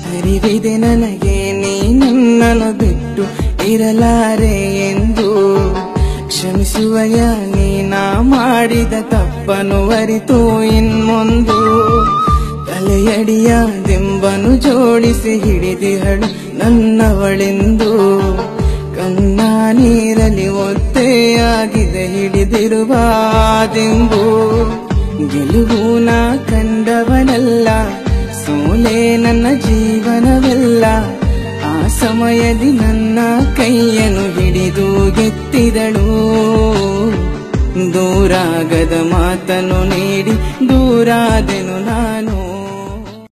ಅರಿವಿದೆ ನನಗೆ ನೀ ನನ್ನನ್ನು ಬಿಟ್ಟು ಇರಲಾರೆ ಎಂದು ಕ್ಷಮಿಸುವಯ ನೀನಾ ಮಾಡಿದ ತಪ್ಪನು ಅರಿತು ಇನ್ಮುಂದು ತಲೆಯಡಿಯ ದಿಂಬನು ಜೋಡಿಸಿ ಹಿಡಿದಿಹಳು ನನ್ನವಳೆಂದು ಕನ್ನ ನೀರಲಿ ಒತ್ತೆಯಾಗಿದೆ ಹಿಡಿದಿರುವ ದಿಂಬು ಗೆಲುವು ನಾ ಕಂಡವನಲ್ಲ ಸೋಲೆ ನನ್ನ ಜೀವನವೆಲ್ಲ ಆ ಸಮಯದಿ ನನ್ನ ಕೈಯನ್ನು ಹಿಡಿದು ಗೆತ್ತಿದಳು ದೂರಾಗದ ಮಾತನ್ನು ನೀಡಿ ದೂರಾದೆನು ನಾನು